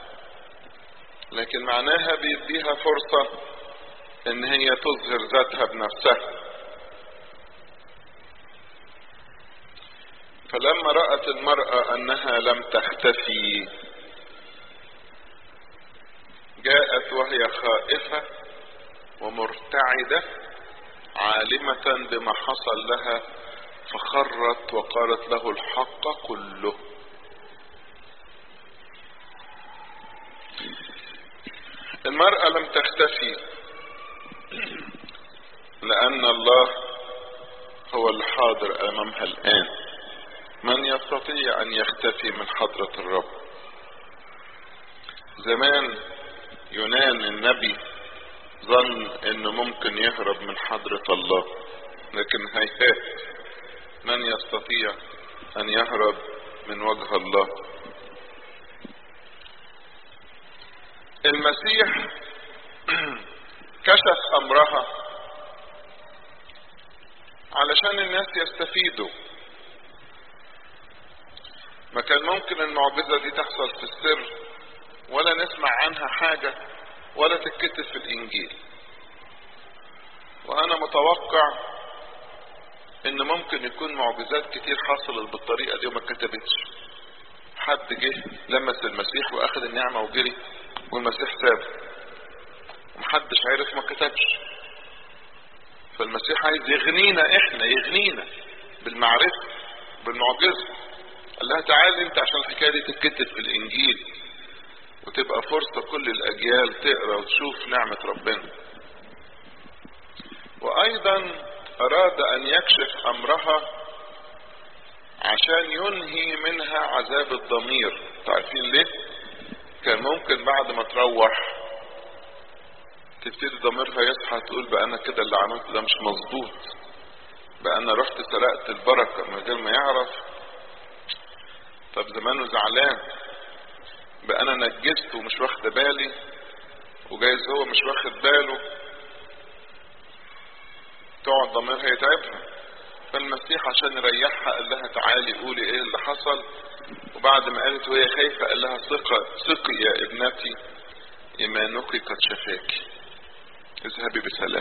Speaker 1: لكن معناها بيديها فرصة ان هي تظهر ذاتها بنفسها فلما رأت المرأة انها لم تختفي جاءت وهي خائفة ومرتعدة عالمة بما حصل لها فخرت وقالت له الحق كله المرأة لم تختفي لأن الله هو الحاضر أمامها الآن من يستطيع أن يختفي من حضرة الرب زمان يونان النبي ظن انه ممكن يهرب من حضرة الله لكن هيهات من يستطيع ان يهرب من وجه الله المسيح كشف امرها علشان الناس يستفيدوا ما كان ممكن المعجزة دي تحصل في السر ولا نسمع عنها حاجة ولا تتكتب في الانجيل وانا متوقع ان ممكن يكون معجزات كتير حصلت بالطريقة دي وما كتبتش حد جه لمس المسيح واخد النعمة وجري والمسيح سابه ومحدش عارف ما كتبش فالمسيح عايز يغنينا احنا يغنينا بالمعرفة بالمعجزة قال لها تعالي انت عشان الحكاية دي تتكتب في الانجيل وتبقى فرصة كل الاجيال تقرا وتشوف نعمة ربنا وايضا اراد ان يكشف امرها عشان ينهي منها عذاب الضمير تعرفين ليه كان ممكن بعد ما تروح تبتدي ضميرها يصحى تقول بقى انا كده اللي عملته ده مش مظبوط بقى انا رحت سرقت البركة من غير ما يعرف طب زمانه زعلان بقى انا نجزت ومش واخد بالي وجايز هو مش واخد باله تقعد ضميرها يتعبها فالمسيح عشان يريحها قال لها تعالي قولي ايه اللي حصل وبعد ما قالت وهي خايفة قال لها ثقة ثقي يا ابنتي ايمانك قد شفاك اذهبي بسلام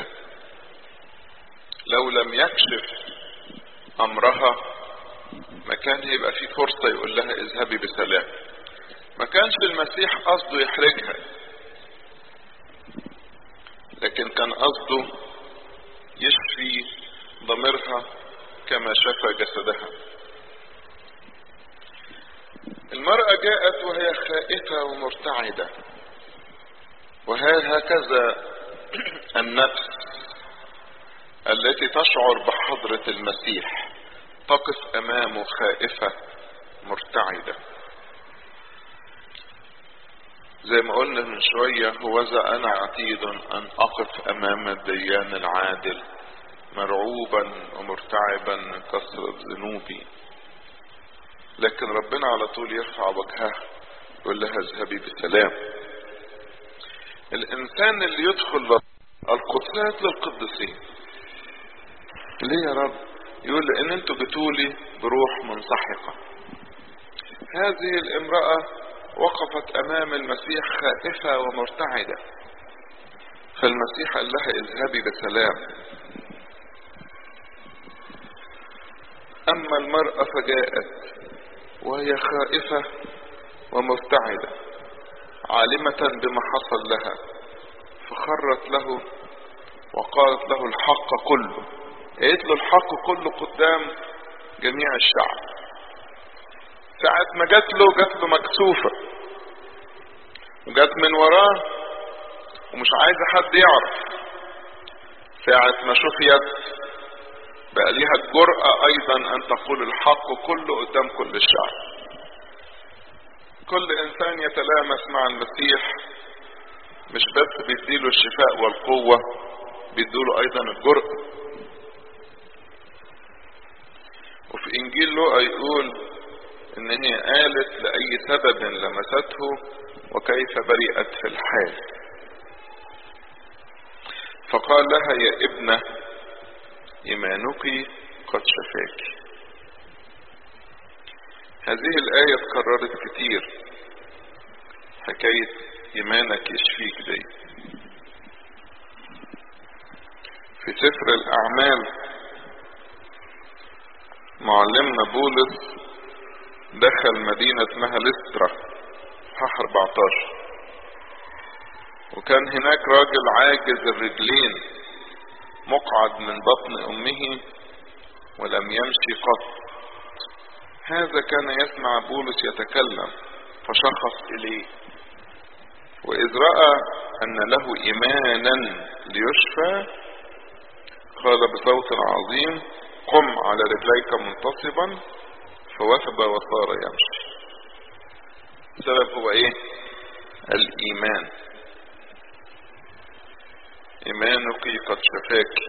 Speaker 1: لو لم يكشف امرها ما كان هيبقى في فرصة يقول لها اذهبي بسلام ما كانش المسيح قصده يحرجها لكن كان قصده يشفي ضميرها كما شفى جسدها المرأة جاءت وهي خائفة ومرتعدة وها هكذا النفس التي تشعر بحضرة المسيح تقف امامه خائفة مرتعدة زي ما قلنا من شوية هوذا انا عتيد ان اقف امام الديان العادل مرعوبا ومرتعبا من كثرة ذنوبي لكن ربنا على طول يرفع وجهه يقول لها اذهبي بسلام الانسان اللي يدخل القدسات للقدسين ليه يا رب يقول لان انتوا بتولي بروح منسحقة هذه الامرأة وقفت امام المسيح خائفة ومرتعدة فالمسيح قال لها اذهبي بسلام اما المرأة فجاءت وهي خائفة ومرتعدة عالمة بما حصل لها فخرت له وقالت له الحق كله قالت له الحق كله قدام جميع الشعب ساعة ما جات له جات له مكسوفة وجات من وراه ومش عايزة حد يعرف ساعة ما شفيت بقى ليها الجرأة أيضا أن تقول الحق كله قدام كل الشعب كل إنسان يتلامس مع المسيح مش بس بيديله الشفاء والقوة بيديله أيضا الجرأة وفي إنجيل لوقا يقول إن هي قالت لأي سبب لمسته وكيف برئت في الحال فقال لها يا ابنه إيمانك قد شفاك هذه الآية اتكررت كتير حكاية إيمانك يشفيك دي في سفر الأعمال معلمنا بولس دخل مدينة اسمها لسترا صح 14 وكان هناك راجل عاجز الرجلين مقعد من بطن امه ولم يمشي قط هذا كان يسمع بولس يتكلم فشخص اليه واذ راى ان له ايمانا ليشفى قال بصوت عظيم قم على رجليك منتصبا فوثب وصار يمشي السبب هو ايه الايمان إيمانك قد شفاك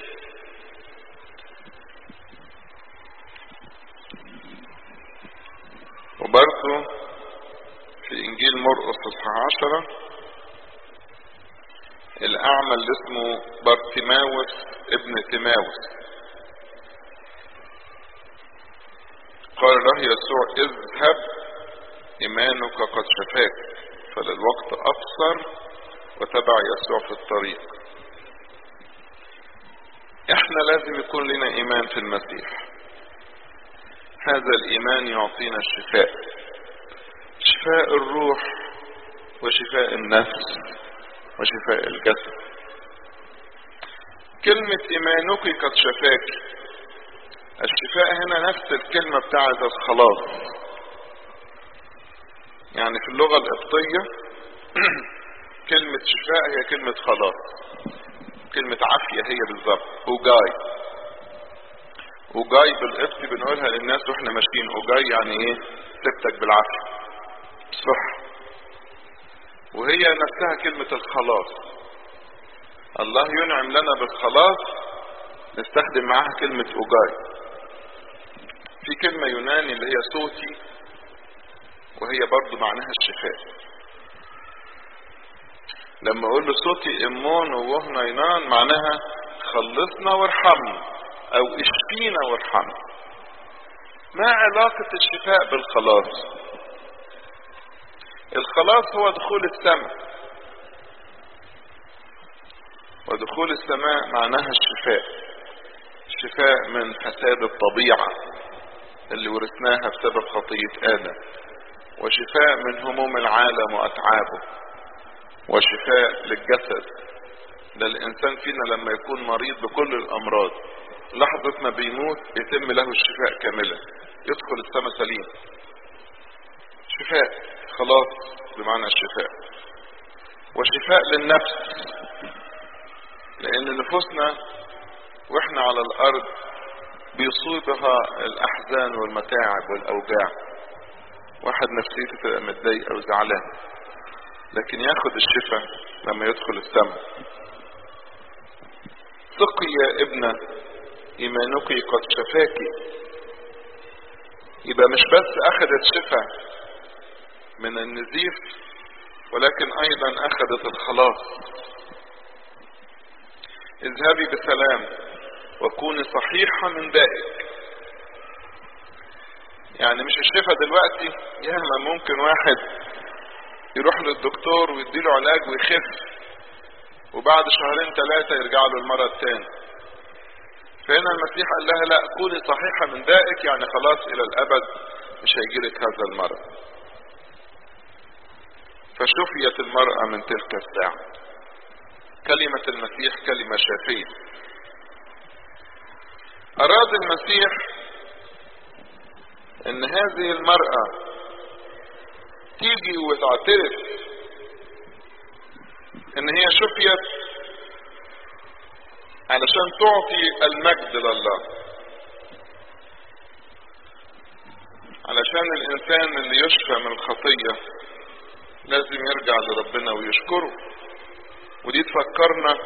Speaker 1: وبرضه في إنجيل مرقس اصحاح عشرة الأعمى اللي اسمه بارتيماوس ابن تيماوس قال له يسوع اذهب إيمانك قد شفاك فللوقت أبصر وتبع يسوع في الطريق احنا لازم يكون لنا ايمان في المسيح هذا الايمان يعطينا الشفاء شفاء الروح وشفاء النفس وشفاء الجسد كلمة ايمانك قد شفاك الشفاء هنا نفس الكلمة بتاعت الخلاص يعني في اللغة القبطية كلمة شفاء هي كلمة خلاص كلمة عافية هي بالظبط اوجاي اوجاي بالقبط بنقولها للناس واحنا ماشيين اوجاي يعني ايه سبتك بالعافية صح وهي نفسها كلمة الخلاص الله ينعم لنا بالخلاص نستخدم معاها كلمة اوجاي في كلمة يوناني اللي هي صوتي وهي برضو معناها الشفاء لما اقول له صوتي امون ووهنينان معناها خلصنا وارحمنا او اشفينا وارحمنا ما علاقة الشفاء بالخلاص الخلاص هو دخول السماء ودخول السماء معناها الشفاء الشفاء من فساد الطبيعة اللي ورثناها بسبب خطية آدم وشفاء من هموم العالم وأتعابه وشفاء للجسد ده الإنسان فينا لما يكون مريض بكل الأمراض لحظة ما بيموت يتم له الشفاء كاملا يدخل السماء سليم شفاء خلاص بمعنى الشفاء وشفاء للنفس لأن نفوسنا واحنا على الأرض بيصيبها الأحزان والمتاعب والأوجاع واحد نفسيته تبقى متضايق أو زعلان لكن ياخد الشفاء لما يدخل السماء ثقي يا ابنة إيمانك قد شفاك يبقى مش بس أخذت شفاء من النزيف ولكن أيضا أخذت الخلاص اذهبي بسلام وكوني صحيحة من دائك يعني مش الشفاء دلوقتي ياما ممكن واحد يروح للدكتور ويديله علاج ويخف وبعد شهرين ثلاثة يرجع له المرض تاني فهنا المسيح قال لها لا كوني صحيحة من دائك يعني خلاص إلى الأبد مش هيجيلك هذا المرض فشفيت المرأة من تلك الساعة كلمة المسيح كلمة شافية أراد المسيح ان هذه المرأة تيجي وتعترف ان هي شفيت علشان تعطي المجد لله علشان الانسان اللي يشفى من الخطية لازم يرجع لربنا ويشكره ودي تفكرنا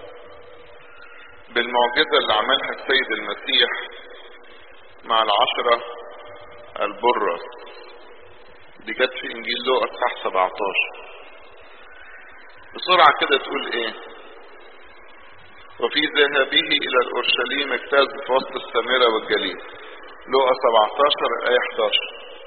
Speaker 1: بالمعجزة اللي عملها السيد المسيح مع العشرة البرة دي جت في انجيل لوقا اصحاح 17 بسرعة كده تقول ايه وفي ذهابه الى الاورشليم اجتاز في وسط السامرة والجليل لوقا 17 ايه 11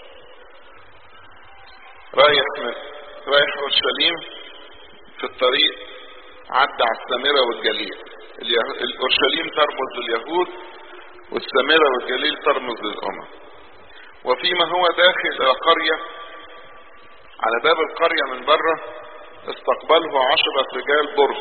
Speaker 1: رايح من رايح اورشليم في الطريق عدى على السامرة والجليل الاورشليم ترمز لليهود والسامرة والجليل ترمز للامم وفيما هو داخل الى قرية على باب القرية من بره استقبله عشرة رجال برص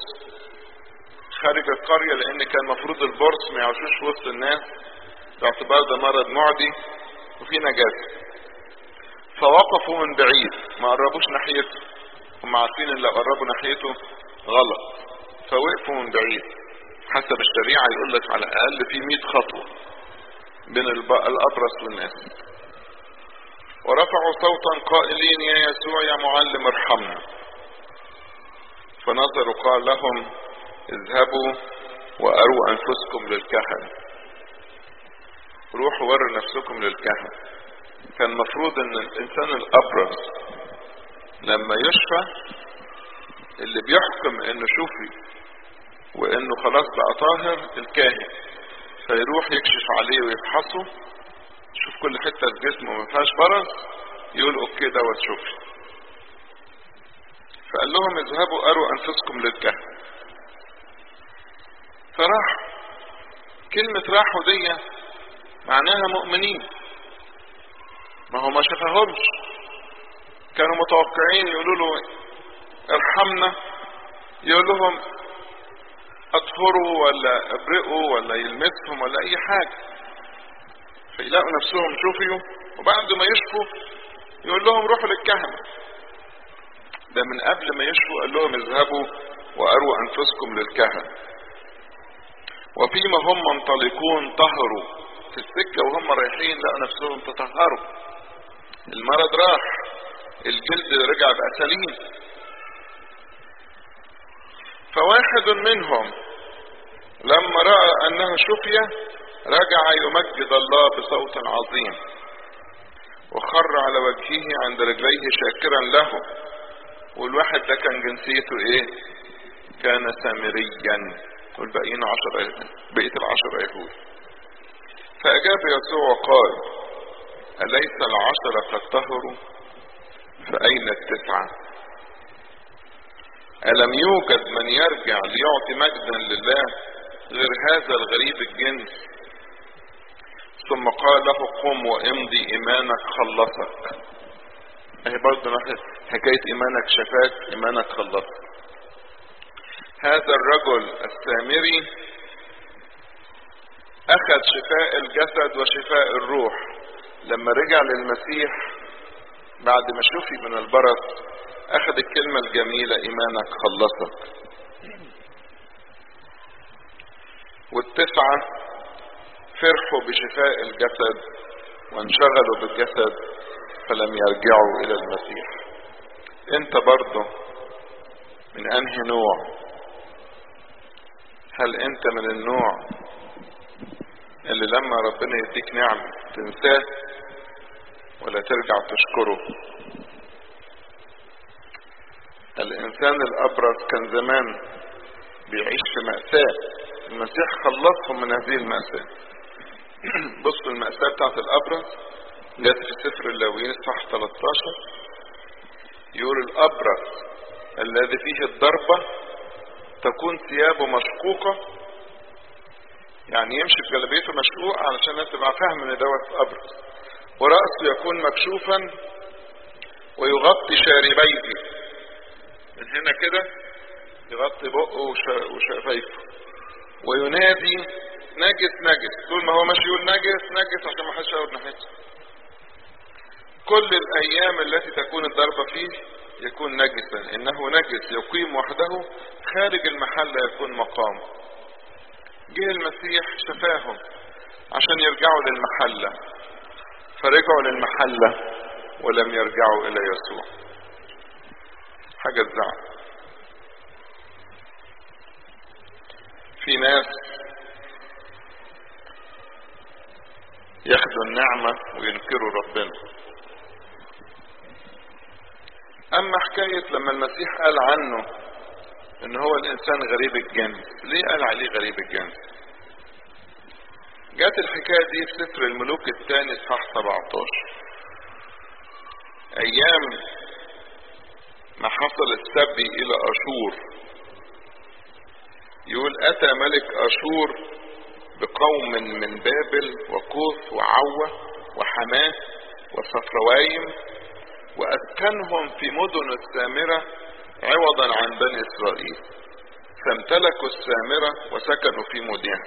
Speaker 1: خارج القرية لان كان مفروض البرص ما يعيشوش وسط الناس باعتبار ده مرض معدي وفي نجاسة فوقفوا من بعيد ما قربوش ناحيته هم عارفين ان لو قربوا ناحيته غلط فوقفوا من بعيد حسب الشريعة يقول لك على الاقل في 100 خطوة بين الابرص والناس ورفعوا صوتا قائلين يا يسوع يا معلم ارحمنا فنظروا قال لهم اذهبوا واروا انفسكم للكهنة روحوا وروا نفسكم للكهنة كان مفروض ان الانسان الابرص لما يشفى اللي بيحكم انه شوفي وانه خلاص بقى طاهر الكاهن فيروح يكشف عليه ويفحصه يشوف كل حتة في جسمه ما فيهاش برص يقول اوكي دوت شوفي فقال لهم اذهبوا اروا انفسكم للكهنة فراح كلمة راحوا دي معناها مؤمنين ما هو ما شافهمش كانوا متوقعين يقولوا له ارحمنا يقول لهم اطهروا ولا ابرئوا ولا يلمسهم ولا اي حاجة فيلاقوا نفسهم شفيوا وبعد ما يشفوا يقول لهم روحوا للكهنة ده من قبل ما يشفوا قال لهم اذهبوا واروا انفسكم للكهنة وفيما هم منطلقون طهروا في السكة وهم رايحين لقوا نفسهم تطهروا المرض راح الجلد رجع بقى سليم فواحد منهم لما رأى أنه شفي رجع يمجد الله بصوت عظيم وخر على وجهه عند رجليه شاكرا له والواحد ده كان جنسيته ايه كان سامريا والباقيين عشر بقية العشر يهود فأجاب يسوع وقال أليس العشرة قد طهروا فأين التسعة ألم يوجد من يرجع ليعطي مجدا لله غير هذا الغريب الجنس ثم قال له قم وامضي ايمانك خلصك اهي برضه حكاية ايمانك شفاك ايمانك خلصك هذا الرجل السامري اخذ شفاء الجسد وشفاء الروح لما رجع للمسيح بعد ما شفي من البرص اخذ الكلمة الجميلة ايمانك خلصك والتسعة فرحوا بشفاء الجسد وانشغلوا بالجسد فلم يرجعوا الى المسيح انت برضه من انهي نوع هل انت من النوع اللي لما ربنا يديك نعمة تنساه ولا ترجع تشكره الانسان الابرص كان زمان بيعيش في مأساة المسيح خلصهم من هذه المأساة بصوا المأساة بتاعت الأبرص جت في سفر اللاويين صح 13 يقول الأبرص الذي فيه الضربة تكون ثيابه مشقوقة يعني يمشي بجلبيته مشقوق علشان الناس تبقى فاهم ان دوت أبرص ورأسه يكون مكشوفا ويغطي شاربيه من هنا كده يغطي بقه وشفايفه وينادي نجس نجس طول ما هو ماشي يقول نجس نجس عشان ما حدش يقرب ناحيته كل الايام التي تكون الضربة فيه يكون نجسا انه نجس يقيم وحده خارج المحل يكون مقام جه المسيح شفاهم عشان يرجعوا للمحلة فرجعوا للمحلة ولم يرجعوا الى يسوع حاجة تزعل في ناس ياخدوا النعمة وينكروا ربنا اما حكاية لما المسيح قال عنه ان هو الانسان غريب الجنس ليه قال عليه غريب الجنس جات الحكاية دي في سفر الملوك الثاني صح 17 ايام ما حصل السبي الى اشور يقول اتى ملك اشور بقوم من بابل وكوث وعوة وحماة وصفروايم واسكنهم في مدن السامرة عوضا عن بني اسرائيل فامتلكوا السامرة وسكنوا في مدنها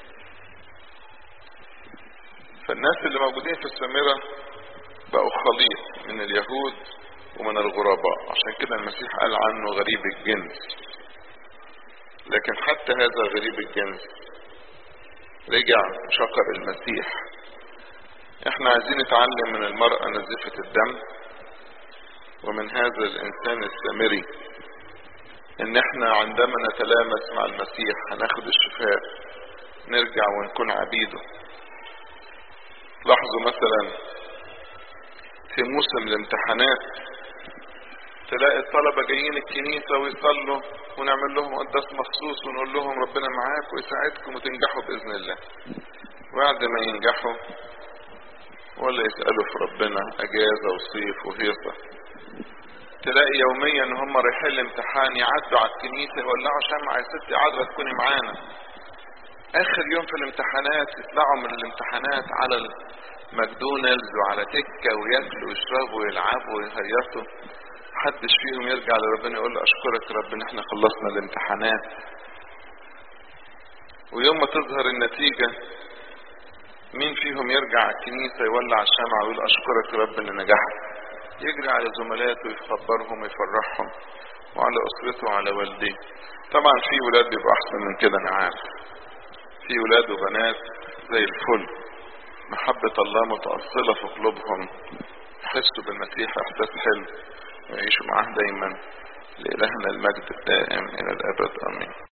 Speaker 1: فالناس اللي موجودين في السامرة بقوا خليط من اليهود ومن الغرباء عشان كده المسيح قال عنه غريب الجنس لكن حتى هذا غريب الجنس رجع شكر المسيح احنا عايزين نتعلم من المرأة نزفة الدم ومن هذا الانسان السامري ان احنا عندما نتلامس مع المسيح هناخد الشفاء نرجع ونكون عبيده لاحظوا مثلا في موسم الامتحانات تلاقي الطلبة جايين الكنيسة ويصلوا ونعمل لهم قداس مخصوص ونقول لهم ربنا معاك ويساعدكم وتنجحوا بإذن الله بعد ما ينجحوا ولا يسألوا في ربنا أجازة وصيف وهيصة تلاقي يوميا ان هم رايحين الامتحان يعدوا على الكنيسة يولعوا شمعة يا ستي عادة تكوني معانا اخر يوم في الامتحانات يطلعوا من الامتحانات على الماكدونالدز وعلى تكة وياكلوا ويشربوا ويلعبوا ويهيصوا محدش فيهم يرجع لربنا يقول له اشكرك يا رب ان احنا خلصنا الامتحانات ويوم ما تظهر النتيجة مين فيهم يرجع على الكنيسة يولع الشمعة ويقول اشكرك يا رب ان نجحت يجري على زملاته ويخبرهم ويفرحهم وعلى اسرته وعلى والديه طبعا في ولاد بيبقوا احسن من كده انا عارف في ولاد وبنات زي الفل محبة الله متأصلة في قلوبهم يحسوا بالمسيح احساس حلو ويعيشوا معاه دايما لإلهنا المجد الدائم إلى الأبد آمين